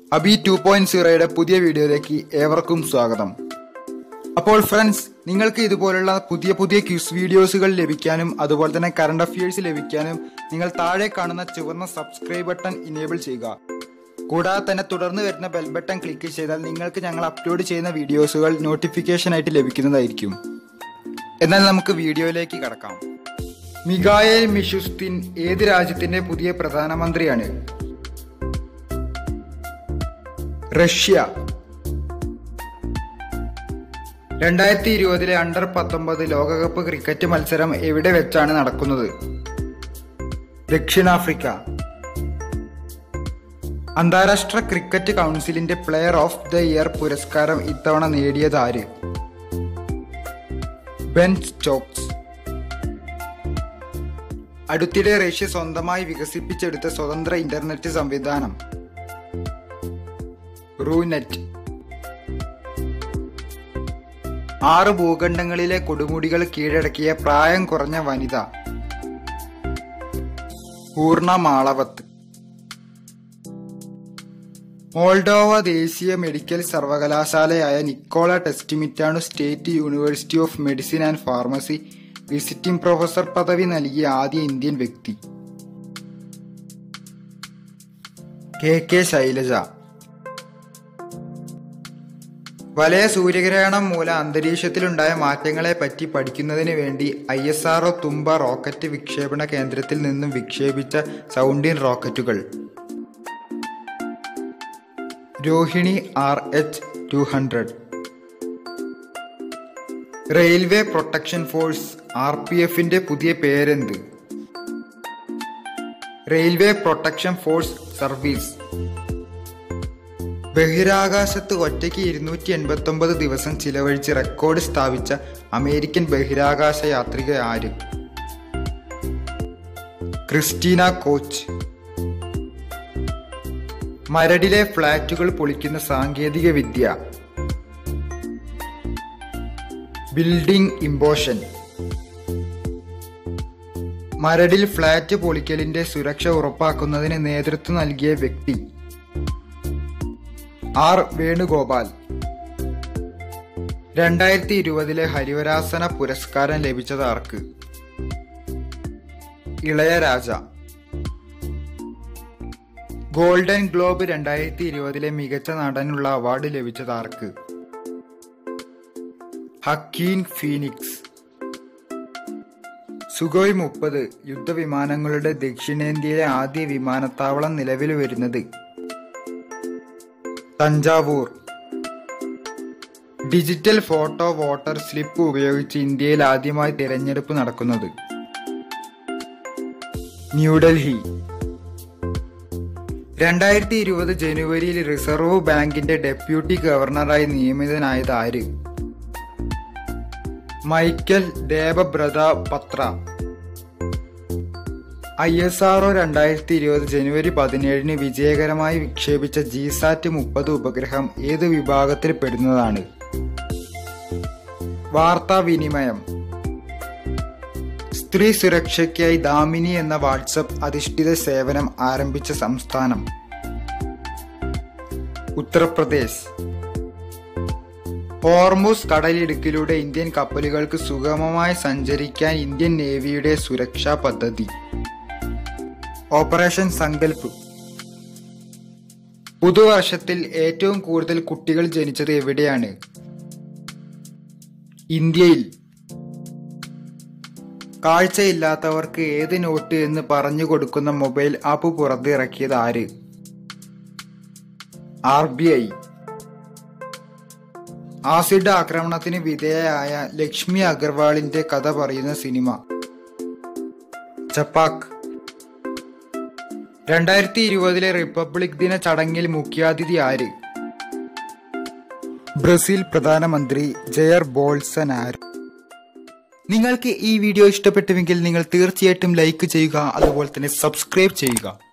Abi two point സീറോയുടെ പുതിയ വീഡിയോയിലേക്ക് ഏവർക്കും സ്വാഗതം അപ്പോൾ ഫ്രണ്ട്സ് നിങ്ങൾക്ക് ഇതുപോലുള്ള പുതിയ പുതിയ ക്യൂസ് വീഡിയോസുകൾ ലഭിക്കാനും അതുപോലെ തന്നെ കറണ്ട് അഫയേഴ്സ് ലഭിക്കാനും നിങ്ങൾ താഴെ കാണുന്ന ചുവന്ന സബ്സ്ക്രൈബ് ബട്ടൺ ഇനേബിൾ ചെയ്യുക കൂടാതെ തന്നെ തുടർന്ന് വരുന്ന ബെൽ ബട്ടൺ ക്ലിക്ക് ചെയ്താൽ നിങ്ങൾക്ക് ഞങ്ങൾ അപ്ലോഡ് ചെയ്യുന്ന വീഡിയോസുകൾ നോട്ടിഫിക്കേഷൻ ആയിട്ട് ലഭിക്കുന്നതായിരിക്കും എന്നാൽ നമുക്ക് വീഡിയോയിലേക്ക് കടക്കാം മിഗായേൽ മിഷുസ്തിൻ ഏത് രാജ്യത്തിന്റെ പുതിയ പ്രധാനമന്ത്രിയാണ് റഷ്യ രണ്ടായിരത്തി ഇരുപതിലെ അണ്ടർ പത്തൊമ്പത് ലോകകപ്പ് ക്രിക്കറ്റ് മത്സരം എവിടെ വെച്ചാണ് നടക്കുന്നത് ദക്ഷിണാഫ്രിക്ക അന്താരാഷ്ട്ര ക്രിക്കറ്റ് കൗൺസിലിന്റെ പ്ലെയർ ഓഫ് ദ ഇയർ പുരസ്കാരം ഇത്തവണ നേടിയത് ആര് ബെൻ സ്റ്റോക്സ് അടുത്തിടെ റഷ്യ സ്വന്തമായി വികസിപ്പിച്ചെടുത്ത സ്വതന്ത്ര ഇന്റർനെറ്റ് സംവിധാനം റൂനെറ്റ് ആറ് ഭൂഖണ്ഡങ്ങളിലെ കൊടുമുടികൾ കീഴടക്കിയ പ്രായം കുറഞ്ഞ വനിത പൂർണ്ണ മാളവത്ത് മോൾഡോവ ദേശീയ മെഡിക്കൽ സർവകലാശാലയായ Nicolae Testemitanu state university of medicine and pharmacy visiting professor പദവി നൽകിയ ആദ്യ ഇന്ത്യൻ വ്യക്തി കെ കെ ശൈലജ വലയ സൂര്യഗ്രഹണം മൂലം അന്തരീക്ഷത്തിലുണ്ടായ മാറ്റങ്ങളെ പറ്റി പഠിക്കുന്നതിന് വേണ്ടി I S R O Thumba rocket വിക്ഷേപണ കേന്ദ്രത്തിൽ നിന്നും വിക്ഷേപിച്ച സൗണ്ടിൻ റോക്കറ്റുകൾ Rohini R H two hundred railway protection force R P എഫിന്റെ പുതിയ പേരെന്ത് റെയിൽവേ പ്രൊട്ടക്ഷൻ ഫോഴ്സ് സർവീസ് ബഹിരാകാശത്ത് ഒറ്റയ്ക്ക് ഇരുന്നൂറ്റി എൺപത്തി ഒമ്പത് ദിവസം ചിലവഴിച്ച് റെക്കോർഡ് സ്ഥാപിച്ച അമേരിക്കൻ ബഹിരാകാശ യാത്രിക ആര് ക്രിസ്റ്റീന കോച്ച് മരടിലെ ഫ്ളാറ്റുകൾ പൊളിക്കുന്ന സാങ്കേതിക വിദ്യ ബിൽഡിംഗ് ഇമ്പോഷൻ മരടിൽ ഫ്ളാറ്റ് പൊളിക്കലിന്റെ സുരക്ഷ ഉറപ്പാക്കുന്നതിന് നേതൃത്വം നൽകിയ വ്യക്തി ആർ വേണുഗോപാൽ രണ്ടായിരത്തി ഇരുപതിലെ ഹരിവരാസന പുരസ്കാരം ലഭിച്ചത് ആർക്ക് ഇളയരാജ ഗോൾഡൻ ഗ്ലോബ് രണ്ടായിരത്തി ഇരുപതിലെ മികച്ച നടനുള്ള അവാർഡ് ലഭിച്ചത് ആർക്ക് ഹക്കീൻ ഫീനിക്സ് സുഗോയ് മുപ്പത് യുദ്ധവിമാനങ്ങളുടെ ദക്ഷിണേന്ത്യയിലെ ആദ്യ വിമാനത്താവളം നിലവിൽ വരുന്നത് Thanjavur digital photo voter slip ഉപയോഗിച്ച് ഇന്ത്യയിൽ ആദ്യമായി തിരഞ്ഞെടുപ്പ് നടക്കുന്നത് ന്യൂഡൽഹി രണ്ടായിരത്തി ഇരുപത് ജനുവരിയിൽ റിസർവ് ബാങ്കിന്റെ ഡെപ്യൂട്ടി ഗവർണറായി നിയമിതനായത് ആര് മൈക്കൽ ദേവബ്രത പത്ര ഐ എസ് ആർഒ രണ്ടായിരത്തി ഇരുപത് ജനുവരി പതിനേഴിന് വിജയകരമായി വിക്ഷേപിച്ച ജിസാറ്റ് മുപ്പത് ഉപഗ്രഹം ഏത് വിഭാഗത്തിൽ പെടുന്നതാണ് വാർത്താവിനിമയം സ്ത്രീ സുരക്ഷയ്ക്കായി ദാമിനി എന്ന വാട്സപ്പ് അധിഷ്ഠിത സേവനം ആരംഭിച്ച സംസ്ഥാനം ഉത്തർപ്രദേശ് ഹോർമുസ് കടലിടുക്കിലൂടെ ഇന്ത്യൻ കപ്പലുകൾക്ക് സുഗമമായി സഞ്ചരിക്കാൻ ഇന്ത്യൻ നേവിയുടെ സുരക്ഷാ പദ്ധതി ഓപ്പറേഷൻ സങ്കൽപ്പ് പുതുവർഷത്തിൽ ഏറ്റവും കൂടുതൽ കുട്ടികൾ ജനിച്ചത് എവിടെയാണ് ഇന്ത്യയിൽ കാഴ്ചയില്ലാത്തവർക്ക് ഏത് നോട്ട് എന്ന് പറഞ്ഞു കൊടുക്കുന്ന മൊബൈൽ ആപ്പ് പുറത്തിറക്കിയത് ആര് ആർ ബി ഐ ആസിഡ് ആക്രമണത്തിന് വിധേയയായ ലക്ഷ്മി അഗർവാളിന്റെ കഥ പറയുന്ന സിനിമ ചപ്പാക്ക് രണ്ടായിരത്തി ഇരുപതിലെ റിപ്പബ്ലിക് ദിന ചടങ്ങിൽ മുഖ്യാതിഥി ആര് ബ്രസീൽ പ്രധാനമന്ത്രി ജയർ ബോൾസനാരോ നിങ്ങൾക്ക് ഈ വീഡിയോ ഇഷ്ടപ്പെട്ടുവെങ്കിൽ നിങ്ങൾ തീർച്ചയായിട്ടും ലൈക്ക് ചെയ്യുക അതുപോലെ തന്നെ സബ്സ്ക്രൈബ് ചെയ്യുക